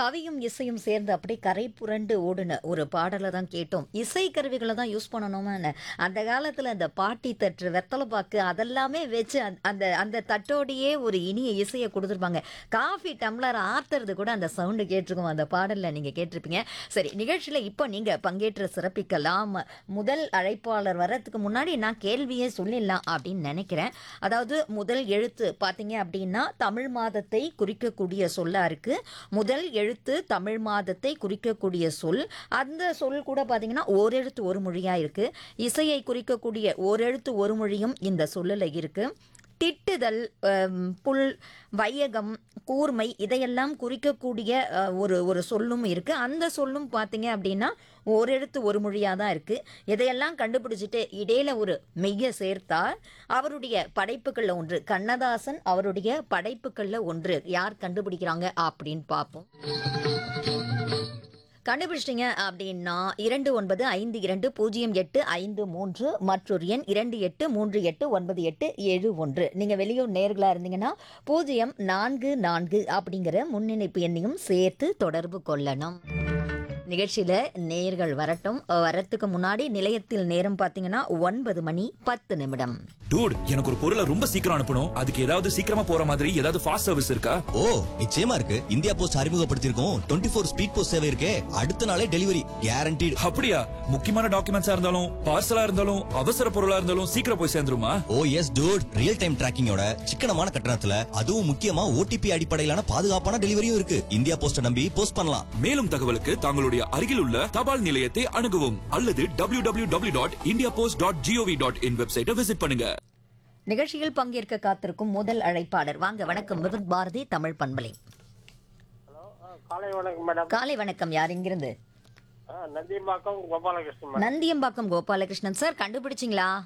கவியும் இசையும் சேர்ந்து அப்படியே கரை புரண்டு ஓடுன ஒரு பாடலை தான் கேட்டோம் இசை கருவிகளை தான் யூஸ் பண்ணணுமான்னு அந்த காலத்தில் அந்த பாட்டி தட்டு வெத்தலை பாக்கு அதெல்லாமே வச்சு அந்த- அந்த அந்த தட்டோடையே ஒரு இனிய இசையை கொடுத்துருப்பாங்க காஃபி டம்ளர் ஆத்துறது கூட அந்த சவுண்டு கேட்டிருக்கும் அந்த பாடலில் நீங்கள் கேட்டிருப்பீங்க சரி நிகழ்ச்சியில் இப்போ நீங்கள் பங்கேற்று சிறப்பிக்கலாம் முதல் அழைப்பாளர் வர்றதுக்கு முன்னாடி நான் கேள்வியே சொல்லிடலாம் அப்படின்னு நினைக்கிறேன் அதாவது முதல் எழுத்து பார்த்தீங்க அப்படின்னா தமிழ் மாதத்தை குறிக்கக்கூடிய சொல்லா இருக்கு முதல் எழுத்து தமிழ் மாதத்தை குறிக்கக்கூடிய சொல் அந்த சொல் கூட பார்த்தீங்கன்னா ஓரெழுத்து ஒரு மொழியா இருக்கு இசையை குறிக்கக்கூடிய ஓரெழுத்து ஒரு மொழியும் இந்த சொல்லில் இருக்கு திட்டுதல் அம், புல் வையகம் கூர்மை இதையெல்லாம் குறிக்கக்கூடிய அஹ், ஒரு ஒரு சொல்லும் இருக்கு அந்த சொல்லும் பார்த்தீங்க அப்படின்னா ஒரு எழுத்து ஒரு மொழியாக தான் இருக்கு இதையெல்லாம் கண்டுபிடிச்சிட்டு இடையில ஒரு மெய்ய சேர்த்தா அவருடைய படைப்புகளில் ஒன்று கண்ணதாசன் அவருடைய படைப்புகளில் ஒன்று யார் கண்டுபிடிக்கிறாங்க அப்படின்னு பார்ப்போம் கண்டுபிடிச்சிட்டிங்க அப்படின்னா இரண்டு ஒன்பது ஐந்து இரண்டு பூஜ்ஜியம் எட்டு ஐந்து மூன்று மற்றொரு எண் இரண்டு எட்டு மூன்று எட்டு ஒன்பது எட்டு ஏழு ஒன்று நீங்கள் வெளியூர் நேர்களாக இருந்தீங்கன்னா பூஜ்ஜியம் நான்கு நான்கு அப்படிங்கிற முன்னிணைப்பு எண்ணையும் சேர்த்து தொடர்பு கொள்ளணும் நிகழ்ச்சியில் நேர்கள் வரட்டும் வரத்துக்கு முன்னாடி நிலையத்தில் நேரம் பார்த்தீங்கன்னா ஒன்பது மணி பத்து நிமிடம் டூட் எனக்கு ஒரு பொருளை ரொம்ப சீக்கிரம் அனுப்பணும் அதுக்கு ஏதாவது சீக்கிரமா போற மாதிரி ஏதாவது ஃபாஸ்ட் சர்வீஸ் இருக்கா ஓ நிச்சயமா இருக்கு இந்தியா போஸ்ட் அறிமுகப்படுத்தியிருக்கோம் டுவெண்ட்டி ஃபோர் ஸ்பீட் போஸ்ட் சேவை இருக்கே அடுத்த நாளே டெலிவரி கேரண்டீடு அப்படியா முக்கியமான டாக்குமெண்ட்ஸா இருந்தாலும் பார்சலா இருந்தாலும் அவசர பொருளா இருந்தாலும் சீக்கிரம் போய் சேர்ந்துருமா oh yes dude real time டிராக்கிங்கோட சிக்கனமான கட்டணத்துல அதுவும் முக்கியமா ஓடிபி அடிப்படையிலான பாதுகாப்பான டெலிவரியும் இருக்கு இந்தியா போஸ்ட நம்பி போஸ்ட் பண்ணலாம் மேலும் தகவலுக்கு தங்களுடைய அருகில் உள்ள தபால் நிலையத்தை அணுகவும் அல்லது W W W dot India post dot gov dot in வெப்சைட்டை விசிட் பண்ணுங்க நிகழ்ச்சியில் பங்கேற்க காத்திருக்கும் முதல் அழைப்பாளர் வாங்க வணக்கம் விருத் பாரதி தமிழ் பண்பலை காலை வணக்கம் மேடம் காலை வணக்கம் யார் இங்கிருந்து ஆ, நந்திம்பாக்கம் கோபாலகிருஷ்ணன் மேடம் நந்தியம்பாக்கம் கோபாலகிருஷ்ணன் சார் கண்டுபிடிச்சிங்களா